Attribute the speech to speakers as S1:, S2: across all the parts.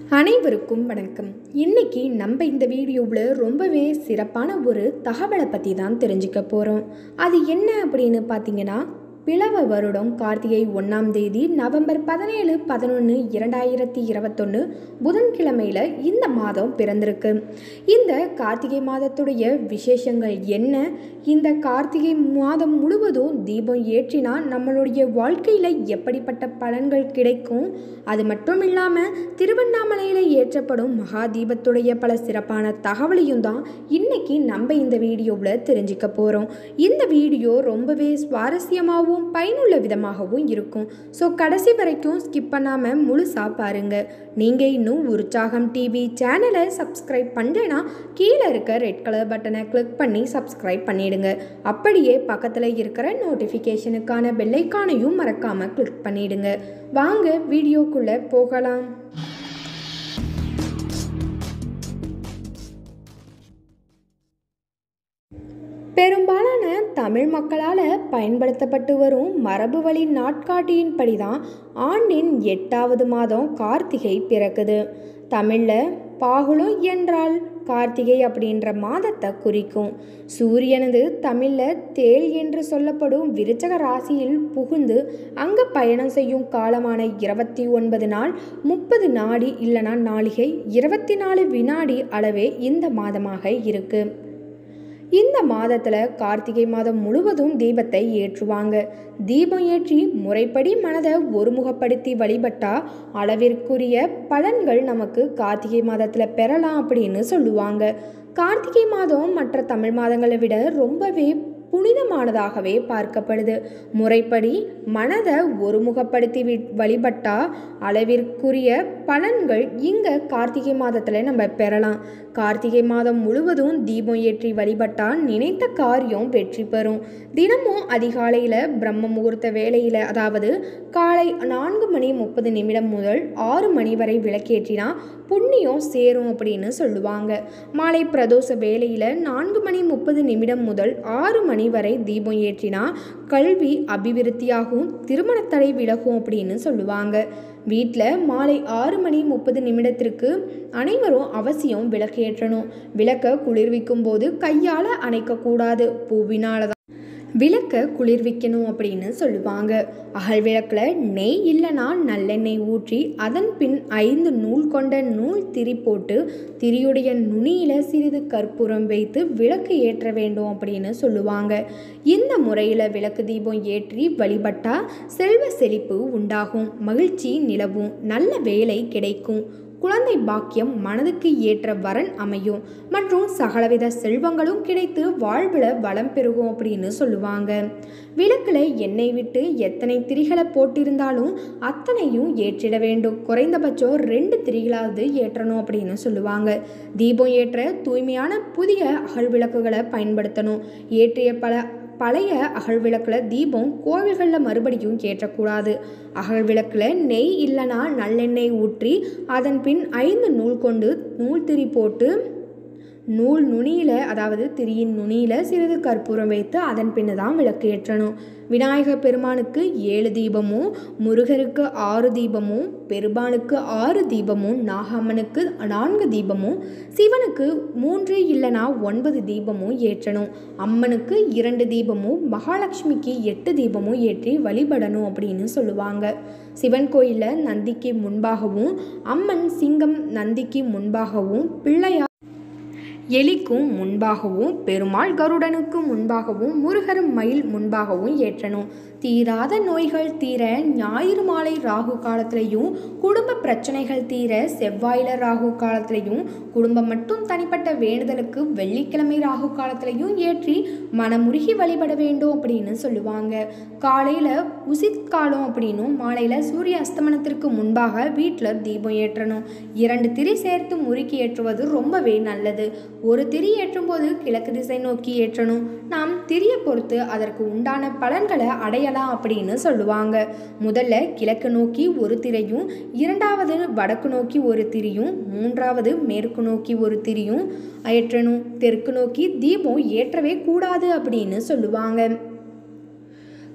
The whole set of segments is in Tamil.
S1: அனைவருக்கும் வணக்கம் இன்னைக்கு நம்ம இந்த வீடியோவில் ரொம்பவே சிறப்பான ஒரு தகவலை பற்றி தான் தெரிஞ்சுக்க போகிறோம் அது என்ன அப்படின்னு பார்த்தீங்கன்னா பிளவ வருடம் கார்த்திகை ஒன்றாம் தேதி நவம்பர் பதினேழு பதினொன்று இரண்டாயிரத்தி இருபத்தொன்று புதன்கிழமையில் இந்த மாதம் பிறந்திருக்கு இந்த கார்த்திகை மாதத்துடைய விசேஷங்கள் என்ன இந்த கார்த்திகை மாதம் முழுவதும் தீபம் ஏற்றினா நம்மளுடைய வாழ்க்கையில் எப்படிப்பட்ட பலன்கள் கிடைக்கும் அது மட்டும் இல்லாமல் திருவண்ணாமலையில் ஏற்றப்படும் மகா தீபத்துடைய பல சிறப்பான தகவலையும் தான் இன்னைக்கு நம்ம இந்த வீடியோவில் தெரிஞ்சுக்க போகிறோம் இந்த வீடியோ ரொம்பவே சுவாரஸ்யமாகவும் பயனுள்ள விதமாகவும் இருக்கும் ஸோ கடைசி வரைக்கும் ஸ்கிப் பண்ணாமல் முழுசாக பாருங்கள் நீங்கள் இன்னும் உற்சாகம் டிவி சேனலை சப்ஸ்கிரைப் பண்ணலைன்னா கீழே இருக்க ரெட் கலர் பட்டனை கிளிக் பண்ணி சப்ஸ்கிரைப் பண்ணிடுங்க அப்படியே பக்கத்தில் இருக்கிற நோட்டிஃபிகேஷனுக்கான பெல்லைக்கானையும் மறக்காமல் கிளிக் பண்ணிடுங்க வாங்க வீடியோக்குள்ளே போகலாம் பெரும்பாலான தமிழ் மக்களால் பயன்படுத்தப்பட்டு வரும் மரபு வழி நாட்காட்டியின்படி தான் ஆண்டின் எட்டாவது மாதம் கார்த்திகை பிறக்குது தமிழில் பாகுலம் என்றால் கார்த்திகை அப்படின்ற மாதத்தை குறிக்கும் சூரியனது தமிழில் தேல் என்று சொல்லப்படும் விருச்சக ராசியில் புகுந்து அங்கே பயணம் செய்யும் காலமான இருபத்தி ஒன்பது நாள் முப்பது நாடி இல்லைனா நாளிகை இருபத்தி நாலு வினாடி அளவே இந்த மாதமாக இருக்குது இந்த மாதத்தில் கார்த்திகை மாதம் முழுவதும் தீபத்தை ஏற்றுவாங்க தீபம் ஏற்றி முறைப்படி மனதை ஒருமுகப்படுத்தி வழிபட்டா அளவிற்குரிய பலன்கள் நமக்கு கார்த்திகை மாதத்தில் பெறலாம் அப்படின்னு சொல்லுவாங்க கார்த்திகை மாதம் மற்ற தமிழ் மாதங்களை விட ரொம்பவே புனிதமானதாகவே பார்க்கப்படுது முறைப்படி மனதை ஒருமுகப்படுத்தி வி வழிபட்டா அளவிற்குரிய பலன்கள் இங்கே கார்த்திகை மாதத்தில் நம்ம பெறலாம் கார்த்திகை மாதம் முழுவதும் தீபம் ஏற்றி வழிபட்டால் நினைத்த காரியம் வெற்றி பெறும் தினமும் அதிகாலையில் பிரம்ம முகூர்த்த வேளையில் அதாவது காலை நான்கு மணி முப்பது நிமிடம் முதல் ஆறு மணி வரை விளக்கேற்றினா புண்ணியம் சேரும் அப்படின்னு சொல்லுவாங்க மாலை பிரதோஷ வேளையில் நான்கு மணி முப்பது நிமிடம் முதல் ஆறு மணி வரை தீபம் ஏற்றினா கல்வி அபிவிருத்தியாகும் திருமணத்தடை விலகும் அப்படின்னு சொல்லுவாங்க வீட்டில் மாலை ஆறு மணி முப்பது நிமிடத்திற்கு அனைவரும் அவசியம் விளக்கு ஏற்றணும் விளக்கை குளிர்விக்கும் போது கையால் அணைக்கக்கூடாது பூவினால தான் விளக்கை குளிர்விக்கணும் அப்படின்னு சொல்லுவாங்க அகல் விளக்கில் நெய் இல்லைனா நல்லெண்ணெய் ஊற்றி அதன் பின் ஐந்து நூல் கொண்ட நூல் திரி போட்டு திரியுடைய நுனியில் சிறிது கற்பூரம் வைத்து விளக்கு ஏற்ற வேண்டும் அப்படின்னு சொல்லுவாங்க இந்த முறையில் விளக்கு தீபம் ஏற்றி வழிபட்டால் செல்வ செழிப்பு உண்டாகும் மகிழ்ச்சி நிலவும் நல்ல வேலை கிடைக்கும் குழந்தை பாக்கியம் மனதுக்கு ஏற்ற வரன் அமையும் மற்றும் சகலவித செல்வங்களும் கிடைத்து வாழ்வில் வளம் பெருகும் அப்படின்னு சொல்லுவாங்க விளக்கில் எண்ணெய் விட்டு எத்தனை திரிகளை போட்டிருந்தாலும் அத்தனையும் ஏற்றிட வேண்டும் குறைந்தபட்சம் ரெண்டு திரிகளாவது ஏற்றணும் அப்படின்னு சொல்லுவாங்க தீபம் ஏற்ற தூய்மையான புதிய அகல் விளக்குகளை பயன்படுத்தணும் ஏற்றிய பல பழைய அகல் விளக்கில் தீபம் கோவில்களில் மறுபடியும் ஏற்றக்கூடாது அகல் விளக்கில் நெய் இல்லைனா நல்லெண்ணெய் ஊற்றி அதன் பின் ஐந்து நூல் கொண்டு நூல் திரி போட்டு நூல் நுனியில் அதாவது திரியின் நுனியில் சிறிது கற்பூரம் வைத்து அதன் பின்னு தான் விளக்கு ஏற்றணும் விநாயகர் பெருமானுக்கு ஏழு தீபமும் முருகருக்கு ஆறு தீபமும் பெருமானுக்கு ஆறு தீபமும் நாகம்மனுக்கு நான்கு தீபமும் சிவனுக்கு மூன்று இல்லைனா ஒன்பது தீபமும் ஏற்றணும் அம்மனுக்கு இரண்டு தீபமும் மகாலட்சுமிக்கு எட்டு தீபமும் ஏற்றி வழிபடணும் அப்படின்னு சொல்லுவாங்க சிவன் கோயிலில் நந்திக்கு முன்பாகவும் அம்மன் சிங்கம் நந்திக்கு முன்பாகவும் பிள்ளையார் எலிக்கும் முன்பாகவும் பெருமாள் கருடனுக்கு முன்பாகவும் முருகர் மயில் முன்பாகவும் ஏற்றணும் தீராத நோய்கள் தீர ஞாயிறு மாலை ராகு காலத்திலையும் குடும்ப பிரச்சனைகள் தீர செவ்வாயில ராகு காலத்திலையும் குடும்பம் மட்டும் தனிப்பட்ட வேண்டுதலுக்கு வெள்ளிக்கிழமை ராகு காலத்திலையும் ஏற்றி மனமுருகி வழிபட வேண்டும் அப்படின்னு சொல்லுவாங்க காலையில் உசித் காலம் அப்படின்னும் மாலையில் சூரிய அஸ்தமனத்திற்கு முன்பாக வீட்டில் தீபம் ஏற்றணும் இரண்டு திரி சேர்த்து முறுக்கி ஏற்றுவது ரொம்பவே நல்லது ஒரு திரி ஏற்றும் போது கிழக்கு திசை நோக்கி ஏற்றணும் நாம் திரியை பொறுத்து அதற்கு உண்டான பலன்களை அடையலாம் அப்படின்னு சொல்லுவாங்க முதல்ல கிழக்கு நோக்கி ஒரு திரையும் இரண்டாவது வடக்கு நோக்கி ஒரு திரியும் மூன்றாவது மேற்கு நோக்கி ஒரு திரியும் ஏற்றணும் தெற்கு நோக்கி தீபம் ஏற்றவே கூடாது அப்படின்னு சொல்லுவாங்க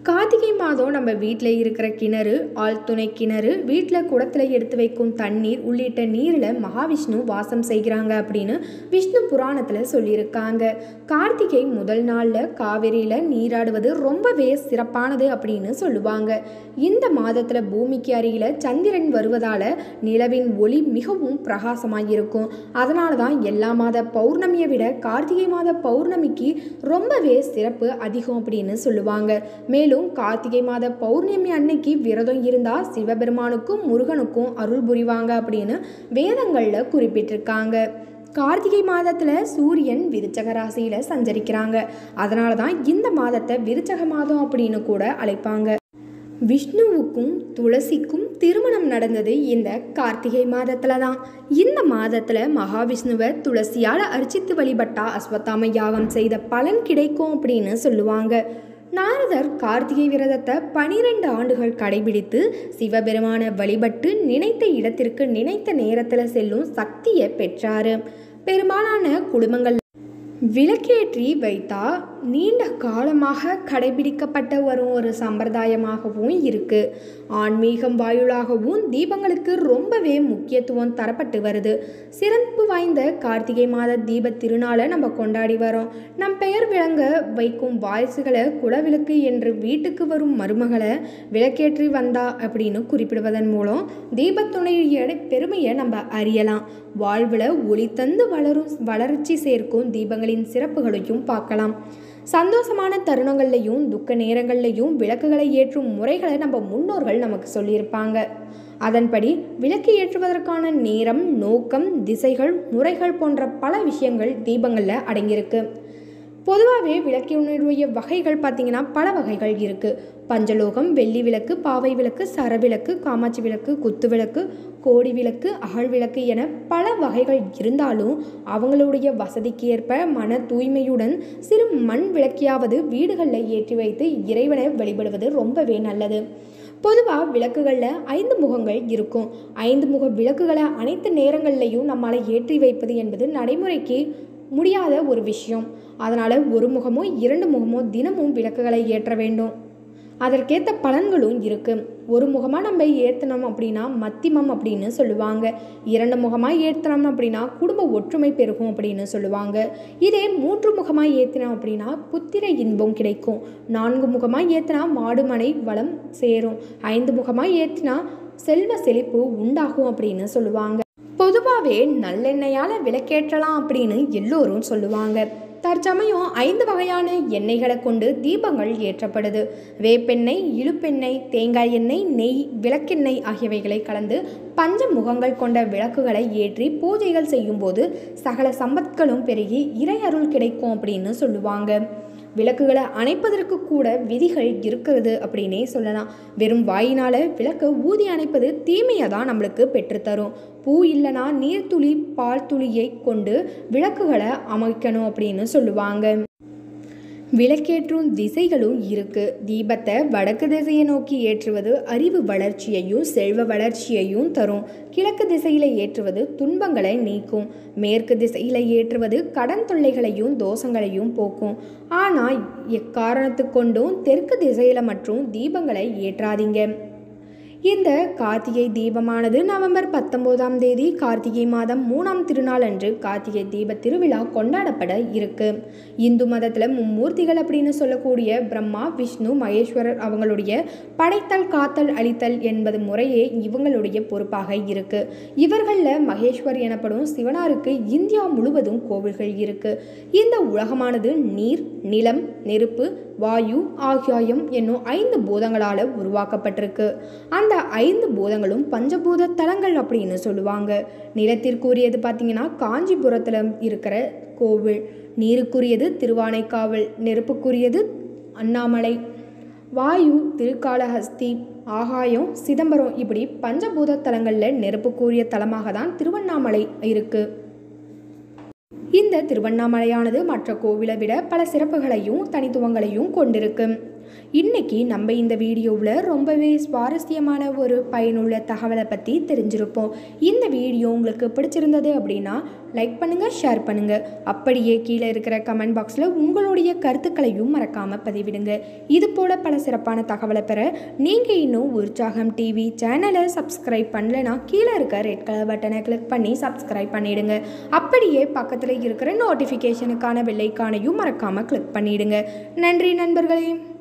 S1: கார்த்திகை மாதம் நம்ம வீட்டில் இருக்கிற கிணறு ஆழ்துணை கிணறு வீட்டில் குடத்தில் எடுத்து வைக்கும் தண்ணீர் உள்ளிட்ட நீரில் மகாவிஷ்ணு வாசம் செய்கிறாங்க அப்படின்னு விஷ்ணு புராணத்தில் சொல்லியிருக்காங்க கார்த்திகை முதல் நாளில் காவிரியில் நீராடுவது ரொம்பவே சிறப்பானது அப்படின்னு சொல்லுவாங்க இந்த மாதத்தில் பூமிக்கு அருகில் சந்திரன் வருவதால் நிலவின் ஒளி மிகவும் பிரகாசமாக இருக்கும் அதனால தான் எல்லா மாத பௌர்ணமியை விட கார்த்திகை மாத பௌர்ணமிக்கு ரொம்பவே சிறப்பு அதிகம் அப்படின்னு சொல்லுவாங்க மேலும் கார்த்திகை மாத பௌர்ணமி அன்னைக்கு விரதம் இருந்தால் சிவபெருமானுக்கும் முருகனுக்கும் அருள் புரிவாங்க அப்படின்னு வேதங்களில் குறிப்பிட்டிருக்காங்க கார்த்திகை மாதத்தில் சூரியன் விருச்சக ராசியில் சஞ்சரிக்கிறாங்க அதனால தான் இந்த மாதத்தை விருச்சக மாதம் அப்படின்னு கூட அழைப்பாங்க விஷ்ணுவுக்கும் துளசிக்கும் திருமணம் நடந்தது இந்த கார்த்திகை மாதத்தில் தான் இந்த மாதத்தில் மகாவிஷ்ணுவை துளசியால் அர்ச்சித்து வழிபட்டா அஸ்வத்தாம யாகம் செய்த பலன் கிடைக்கும் அப்படின்னு சொல்லுவாங்க நாரதர் கார்த்திகை விரதத்தை பனிரெண்டு ஆண்டுகள் கடைபிடித்து சிவபெருமான வழிபட்டு நினைத்த இடத்திற்கு நினைத்த நேரத்தில் செல்லும் சக்தியை பெற்றாரு பெரும்பாலான குடும்பங்கள் விளக்கேற்றி வைத்தா நீண்ட காலமாக கடைபிடிக்கப்பட்ட வரும் ஒரு சம்பிரதாயமாகவும் இருக்குது ஆன்மீகம் வாயிலாகவும் தீபங்களுக்கு ரொம்பவே முக்கியத்துவம் தரப்பட்டு வருது சிறப்பு வாய்ந்த கார்த்திகை மாத தீப திருநாளை நம்ம கொண்டாடி வரோம் நம் பெயர் விளங்க வைக்கும் வாரிசுகளை குலவிளக்கு என்று வீட்டுக்கு வரும் மருமகளை விளக்கேற்றி வந்தா அப்படின்னு குறிப்பிடுவதன் மூலம் தீபத்துணைய பெருமையை நம்ம அறியலாம் வாழ்வில் ஒளி தந்து வளரும் வளர்ச்சி சேர்க்கும் தீபங்களின் சிறப்புகளையும் பார்க்கலாம் சந்தோஷமான தருணங்கள்லையும் துக்க நேரங்கள்லையும் விளக்குகளை ஏற்றும் முறைகளை நம்ம முன்னோர்கள் நமக்கு சொல்லியிருப்பாங்க அதன்படி விளக்கு ஏற்றுவதற்கான நேரம் நோக்கம் திசைகள் முறைகள் போன்ற பல விஷயங்கள் தீபங்களில் அடங்கியிருக்கு பொதுவாகவே விளக்கினுடைய வகைகள் பார்த்திங்கன்னா பல வகைகள் இருக்குது பஞ்சலோகம் வெள்ளி விளக்கு பாவை விளக்கு சரவிளக்கு காமாட்சி விளக்கு குத்து விளக்கு கோடி விளக்கு அகழ் விளக்கு என பல வகைகள் இருந்தாலும் அவங்களுடைய வசதிக்கு ஏற்ப மன தூய்மையுடன் சிறு மண் விளக்கியாவது வீடுகளில் ஏற்றி வைத்து இறைவனை வழிபடுவது ரொம்பவே நல்லது பொதுவாக விளக்குகளில் ஐந்து முகங்கள் இருக்கும் ஐந்து முக விளக்குகளை அனைத்து நேரங்கள்லையும் நம்மளால் ஏற்றி வைப்பது என்பது நடைமுறைக்கு முடியாத ஒரு விஷயம் அதனால் ஒரு முகமோ இரண்டு முகமோ தினமும் விளக்குகளை ஏற்ற வேண்டும் அதற்கேற்ற பலன்களும் இருக்குது ஒரு முகமாக நம்ம ஏற்றினோம் அப்படின்னா மத்திமம் அப்படின்னு சொல்லுவாங்க இரண்டு முகமாக ஏற்றினோம் அப்படின்னா குடும்ப ஒற்றுமை பெருகும் அப்படின்னு சொல்லுவாங்க இதே மூன்று முகமாக ஏற்றினோம் அப்படின்னா புத்திர இன்பம் கிடைக்கும் நான்கு முகமாக ஏற்றினா மாடுமனை வளம் சேரும் ஐந்து முகமாக ஏற்றினா செல்வ செழிப்பு உண்டாகும் அப்படின்னு சொல்லுவாங்க பொதுவாகவே நல்லெண்ணெயால் விளக்கேற்றலாம் அப்படின்னு எல்லோரும் சொல்லுவாங்க தற்சமயம் ஐந்து வகையான எண்ணெய்களை கொண்டு தீபங்கள் ஏற்றப்படுது வேப்பெண்ணெய் இழுப்பெண்ணெய் தேங்காய் எண்ணெய் நெய் விளக்கெண்ணெய் ஆகியவைகளை கலந்து பஞ்ச முகங்கள் கொண்ட விளக்குகளை ஏற்றி பூஜைகள் செய்யும்போது சகல சம்பத்களும் பெருகி இறை அருள் கிடைக்கும் அப்படின்னு சொல்லுவாங்க விளக்குகளை அணைப்பதற்கு கூட விதிகள் இருக்கிறது அப்படின்னே சொல்லலாம் வெறும் வாயினால் விளக்கை ஊதி அணைப்பது தீமையை தான் நம்மளுக்கு பெற்றுத்தரும் பூ இல்லைனா நீர்த்துளி பால் துளியை கொண்டு விளக்குகளை அமைக்கணும் அப்படின்னு சொல்லுவாங்க விளக்கேற்றும் திசைகளும் இருக்கு தீபத்தை வடக்கு திசையை நோக்கி ஏற்றுவது அறிவு வளர்ச்சியையும் செல்வ வளர்ச்சியையும் தரும் கிழக்கு திசையில் ஏற்றுவது துன்பங்களை நீக்கும் மேற்கு திசையில் ஏற்றுவது கடன் தொல்லைகளையும் தோஷங்களையும் போக்கும் ஆனால் எக்காரணத்து கொண்டும் தெற்கு திசையில் மற்றும் தீபங்களை ஏற்றாதீங்க இந்த கார்த்திகை தீபமானது நவம்பர் பத்தொம்போதாம் தேதி கார்த்திகை மாதம் மூணாம் திருநாள் அன்று கார்த்திகை தீப திருவிழா கொண்டாடப்பட இருக்கு இந்து மதத்தில் மும்மூர்த்திகள் அப்படின்னு சொல்லக்கூடிய பிரம்மா விஷ்ணு மகேஸ்வரர் அவங்களுடைய படைத்தல் காத்தல் அழித்தல் என்பது முறையே இவங்களுடைய பொறுப்பாக இருக்கு இவர்களில் மகேஸ்வர் எனப்படும் சிவனாருக்கு இந்தியா முழுவதும் கோவில்கள் இருக்கு இந்த உலகமானது நீர் நிலம் நெருப்பு வாயு ஆகியாயம் என்னும் ஐந்து பூதங்களால் உருவாக்கப்பட்டிருக்கு அந்த ஐந்து பூதங்களும் பஞ்சபூத தலங்கள் அப்படின்னு சொல்லுவாங்க நிலத்திற்குரியது பார்த்தீங்கன்னா காஞ்சிபுரத்தில் இருக்கிற கோவில் நீருக்குரியது திருவானைக்காவல் நெருப்புக்குரியது அண்ணாமலை வாயு திருக்காளஹஸ்தி ஆகாயம் சிதம்பரம் இப்படி பஞ்சபூத தலங்களில் நெருப்புக்குரிய தலமாக தான் திருவண்ணாமலை இருக்குது இந்த திருவண்ணாமலையானது மற்ற கோவிலை விட பல சிறப்புகளையும் தனித்துவங்களையும் கொண்டிருக்கு இன்னைக்கு நம்ம இந்த வீடியோவில் ரொம்பவே சுவாரஸ்யமான ஒரு பயனுள்ள தகவலை பற்றி தெரிஞ்சிருப்போம் இந்த வீடியோ உங்களுக்கு பிடிச்சிருந்தது அப்படின்னா லைக் பண்ணுங்கள் ஷேர் பண்ணுங்கள் அப்படியே கீழே இருக்கிற கமெண்ட் பாக்ஸில் உங்களுடைய கருத்துக்களையும் மறக்காமல் பதிவிடுங்க இது போல் பல சிறப்பான தகவலை பெற நீங்கள் இன்னும் உற்சாகம் டிவி சேனலை சப்ஸ்கிரைப் பண்ணலைன்னா கீழே இருக்க ரெட் கலர் பட்டனை கிளிக் பண்ணி சப்ஸ்கிரைப் பண்ணிடுங்க அப்படியே பக்கத்தில் இருக்கிற நோட்டிஃபிகேஷனுக்கான வெள்ளைக்கானையும் மறக்காமல் கிளிக் பண்ணிடுங்க நன்றி நண்பர்களே